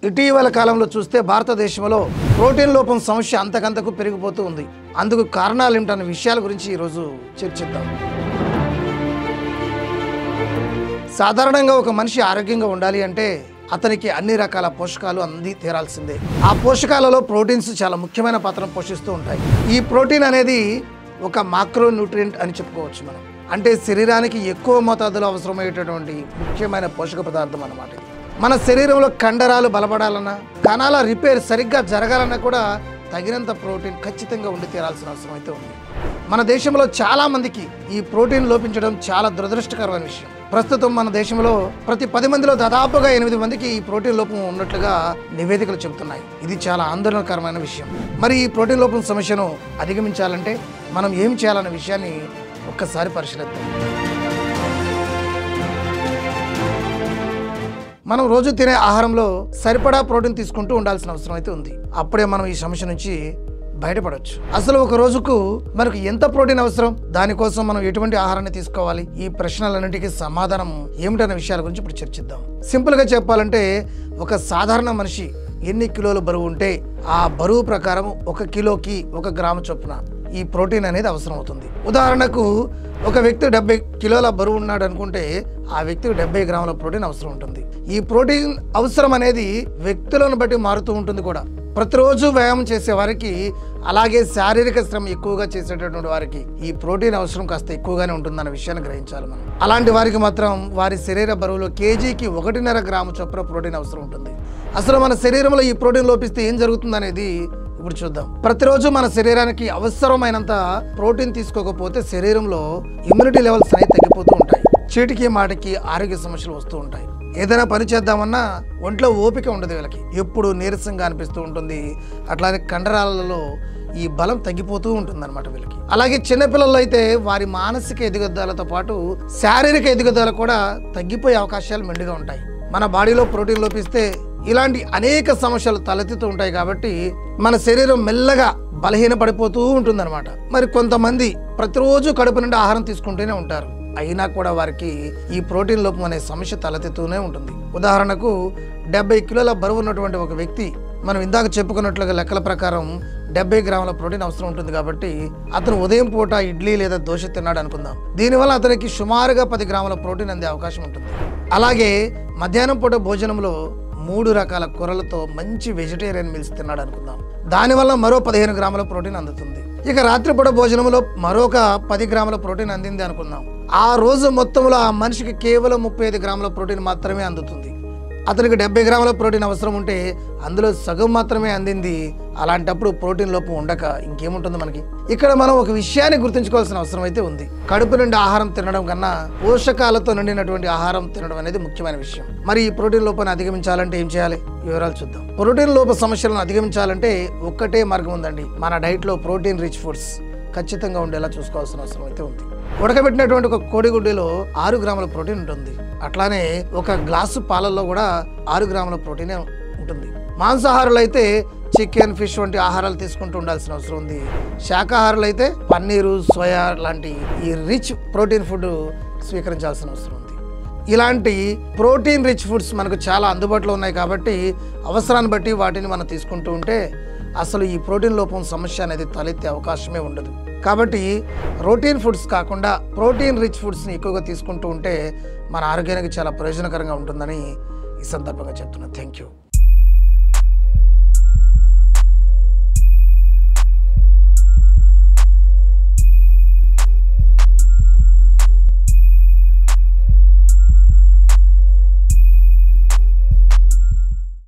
ఇటీవల కాలంలో చూస్తే భారతదేశంలో ప్రోటీన్ లోపం సమస్య అంతకంతకు పెరిగిపోతూ ఉంది అందుకు కారణాలు ఏమిటన్న విషయాల గురించి ఈరోజు చర్చిద్దాం సాధారణంగా ఒక మనిషి ఆరోగ్యంగా ఉండాలి అంటే అతనికి అన్ని రకాల పోషకాలు అంది తీరాల్సిందే ఆ పోషకాలలో ప్రోటీన్స్ చాలా ముఖ్యమైన పాత్ర పోషిస్తూ ఉంటాయి ఈ ప్రోటీన్ అనేది ఒక మాక్రో న్యూట్రియంట్ అని చెప్పుకోవచ్చు మనం అంటే శరీరానికి ఎక్కువ మోతాదులో అవసరమయ్యేటటువంటి ముఖ్యమైన పోషక పదార్థం అన్నమాట ఇది మన శరీరంలో కండరాలు బలపడాలన్నా కణాల రిపేర్ సరిగ్గా జరగాలన్నా కూడా తగినంత ప్రోటీన్ ఖచ్చితంగా ఉండి తీరాల్సిన అవసరం అయితే ఉంది మన దేశంలో చాలా మందికి ఈ ప్రోటీన్ లోపించడం చాలా దురదృష్టకరమైన విషయం ప్రస్తుతం మన దేశంలో ప్రతి పది మందిలో దాదాపుగా ఎనిమిది మందికి ఈ ప్రోటీన్ లోపం ఉన్నట్లుగా నివేదికలు చెబుతున్నాయి ఇది చాలా ఆందోళనకరమైన విషయం మరి ఈ ప్రోటీన్ లోపం సమస్యను అధిగమించాలంటే మనం ఏం చేయాలన్న విషయాన్ని ఒక్కసారి పరిశీలిద్దాం మనం రోజు తినే ఆహారంలో సరిపడా ప్రోటీన్ తీసుకుంటూ ఉండాల్సిన అవసరం అయితే ఉంది అప్పుడే మనం ఈ సమస్య నుంచి బయటపడవచ్చు అసలు ఒక రోజుకు మనకు ఎంత ప్రోటీన్ అవసరం దానికోసం మనం ఎటువంటి ఆహారాన్ని తీసుకోవాలి ఈ ప్రశ్నలన్నింటికీ సమాధానం ఏమిటనే విషయాల గురించి ఇప్పుడు చర్చిద్దాం సింపుల్ గా చెప్పాలంటే ఒక సాధారణ మనిషి ఎన్ని కిలోల బరువు ఉంటే ఆ బరువు ప్రకారం ఒక కిలోకి ఒక గ్రాము చొప్పున ఈ ప్రోటీన్ అనేది అవసరం అవుతుంది ఉదాహరణకు ఒక వ్యక్తి డెబ్బై కిలోల బరువు ఉన్నాడు అనుకుంటే ఆ వ్యక్తికి డెబ్బై గ్రాముల ప్రోటీన్ అవసరం ఉంటుంది ఈ ప్రోటీన్ అవసరం అనేది వ్యక్తులను బట్టి మారుతూ ఉంటుంది కూడా ప్రతిరోజు వ్యాయామం చేసే వారికి అలాగే శారీరక శ్రమ ఎక్కువగా చేసేటటువంటి వారికి ఈ ప్రోటీన్ అవసరం కాస్త ఎక్కువగానే ఉంటుందన్న విషయాన్ని గ్రహించాలి మనం అలాంటి వారికి మాత్రం వారి శరీర బరువులో కేజీకి ఒకటిన్నర గ్రాము చొప్పున ప్రోటీన్ అవసరం ఉంటుంది అసలు మన శరీరంలో ఈ ప్రోటీన్ లోపిస్తే ఏం జరుగుతుంది అనేది ఇప్పుడు చూద్దాం ప్రతిరోజు మన శరీరానికి అవసరమైనంత ప్రోటీన్ తీసుకోకపోతే శరీరంలో ఇమ్యూనిటీ లెవెల్స్ అనేవి తగ్గిపోతూ ఉంటాయి చీటికి మాటికి ఆరోగ్య సమస్యలు వస్తూ ఉంటాయి ఏదైనా పని చేద్దామన్నా ఒంట్లో ఓపిక ఉండదు వీళ్ళకి ఎప్పుడు నీరసంగా అనిపిస్తూ ఉంటుంది అట్లానే కండరాలలో ఈ బలం తగ్గిపోతూ ఉంటుంది అనమాట వీళ్ళకి అలాగే చిన్నపిల్లల్లో అయితే వారి మానసిక ఎదుగుదలతో పాటు శారీరక ఎదుగుదల కూడా తగ్గిపోయే అవకాశాలు మెండుగా ఉంటాయి మన బాడీలో ప్రోటీన్ లోపిస్తే ఇలాంటి అనేక సమస్యలు తలెత్తుతూ ఉంటాయి కాబట్టి మన శరీరం మెల్లగా బలహీన పడిపోతూ ఉంటుందన్నమాట మరి కొంతమంది ప్రతిరోజు కడుపు నుండి ఆహారం తీసుకుంటూనే ఉంటారు అయినా కూడా వారికి ఈ ప్రోటీన్ లోపం అనే సమస్య తలెత్తుతూనే ఉంటుంది ఉదాహరణకు డెబ్బై కిలోల బరువు ఉన్నటువంటి ఒక వ్యక్తి మనం ఇందాక చెప్పుకున్నట్లుగా లెక్కల ప్రకారం డెబ్బై గ్రాముల ప్రోటీన్ అవసరం ఉంటుంది కాబట్టి అతను ఉదయం పూట ఇడ్లీ లేదా దోశ తిన్నాడు అనుకుందాం దీనివల్ల అతనికి సుమారుగా పది గ్రాముల ప్రోటీన్ అందే అవకాశం ఉంటుంది అలాగే మధ్యాహ్నం పూట భోజనంలో మూడు రకాల కూరలతో మంచి వెజిటేరియన్ మీల్స్ తిన్నాడు అనుకుందాం దానివల్ల మరో పదిహేను గ్రాముల ప్రోటీన్ అందుతుంది ఇక రాత్రిపూట భోజనంలో మరొక పది గ్రాముల ప్రోటీన్ అందింది అనుకుందాం ఆ రోజు మొత్తంలో ఆ మనిషికి కేవలం ముప్పై ఐదు గ్రాముల ప్రోటీన్ మాత్రమే అందుతుంది అతనికి డెబ్బై గ్రాముల ప్రోటీన్ అవసరం ఉంటే అందులో సగం మాత్రమే అందింది అలాంటప్పుడు ప్రోటీన్ లోపం ఉండక ఇంకేముంటుంది మనకి ఇక్కడ మనం ఒక విషయాన్ని గుర్తుంచుకోవాల్సిన అవసరం అయితే ఉంది కడుపు నుండి ఆహారం తినడం కన్నా పోషకాలతో నిండినటువంటి ఆహారం తినడం అనేది ముఖ్యమైన విషయం మరి ఈ ప్రోటీన్ లోపాన్ని అధిగమించాలంటే ఏం చేయాలి వివరాలు చూద్దాం ప్రోటీన్ లోప సమస్యలను అధిగమించాలంటే ఒక్కటే మార్గం ఉందండి మన డైట్లో ప్రోటీన్ రిచ్ ఫుడ్స్ ఖచ్చితంగా ఉండేలా చూసుకోవాల్సిన అవసరం అయితే ఉంది ఉడకబెట్టినటువంటి ఒక కోడిగుడ్డులో ఆరు గ్రాముల ప్రోటీన్ ఉంటుంది అట్లానే ఒక గ్లాసు పాలల్లో కూడా ఆరు గ్రాముల ప్రోటీనే ఉంటుంది మాంసాహారులు అయితే చికెన్ ఫిష్ వంటి ఆహారాలు తీసుకుంటూ ఉండాల్సిన అవసరం ఉంది శాకాహారులు అయితే పన్నీరు సోయా లాంటి ఈ రిచ్ ప్రోటీన్ ఫుడ్ స్వీకరించాల్సిన అవసరం ఉంది ఇలాంటి ప్రోటీన్ రిచ్ ఫుడ్స్ మనకు చాలా అందుబాటులో ఉన్నాయి కాబట్టి అవసరాన్ని బట్టి వాటిని మనం తీసుకుంటూ ఉంటే అసలు ఈ ప్రోటీన్ లోపం సమస్య అనేది తలెత్తే అవకాశమే ఉండదు కాబట్టి ప్రోటీన్ ఫుడ్స్ కాకుండా ప్రోటీన్ రిచ్ ఫుడ్స్ని ఎక్కువగా తీసుకుంటూ ఉంటే మన ఆరోగ్యానికి చాలా ప్రయోజనకరంగా ఉంటుందని ఈ సందర్భంగా చెప్తున్నాను థ్యాంక్ యూ